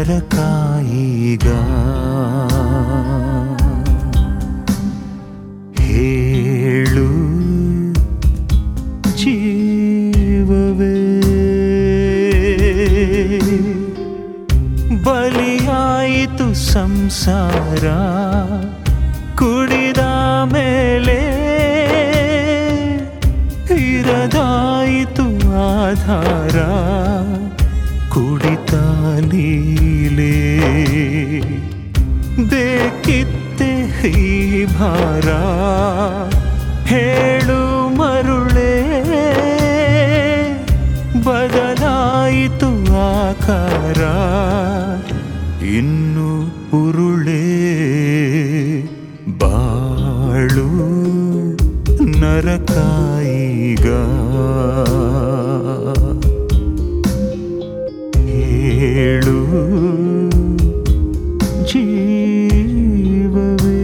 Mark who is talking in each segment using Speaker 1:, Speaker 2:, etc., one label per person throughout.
Speaker 1: ನರಕ ಈಗ ಹೇಳು ಜೀವವೇ ಬಲಿಯಾಯಿತು ಸಂಸಾರ ಕುಡಿದ ಮೇಲೆ ಇರದಾಯಿತು ಆಧಾರ ಕುಡಿತ ಲೀಲೆ ಬೇಕಿತ್ತೆ ಈ ಭಾರ ಹೇಳು ಮರುಳೇ ಬದಲಾಯಿತು ಆಕಾರ ಇನ್ನು ಉರುಳೇ ಬಾಳು ನರಕ ಈಗ ಹೇಳು ಜೀವವೇ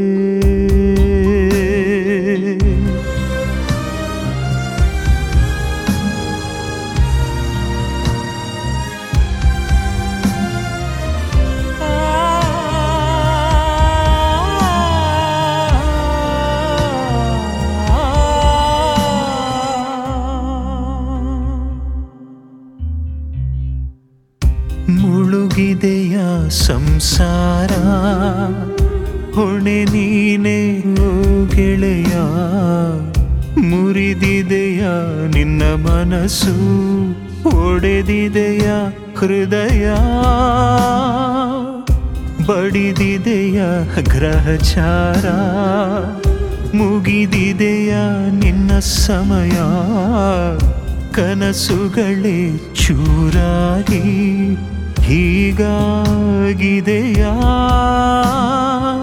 Speaker 1: ಮುಳುಗಿದೆಯ ಸಂಸಾರ ಹೊಣೆ ನೀನೆ ಓ ಗೆಳೆಯ ಮುರಿದಿದೆಯ ನಿನ್ನ ಮನಸ್ಸು ಒಡೆದಿದೆಯ ಹೃದಯ ಬಡಿದಿದೆಯ ಗ್ರಹಚಾರ ಮುಗಿದಿದೆಯ ನಿನ್ನ ಸಮಯ ಕನಸುಗಳೇ ಚೂರಾಗಿ ಹೀಗಾಗಿದೆಯಾ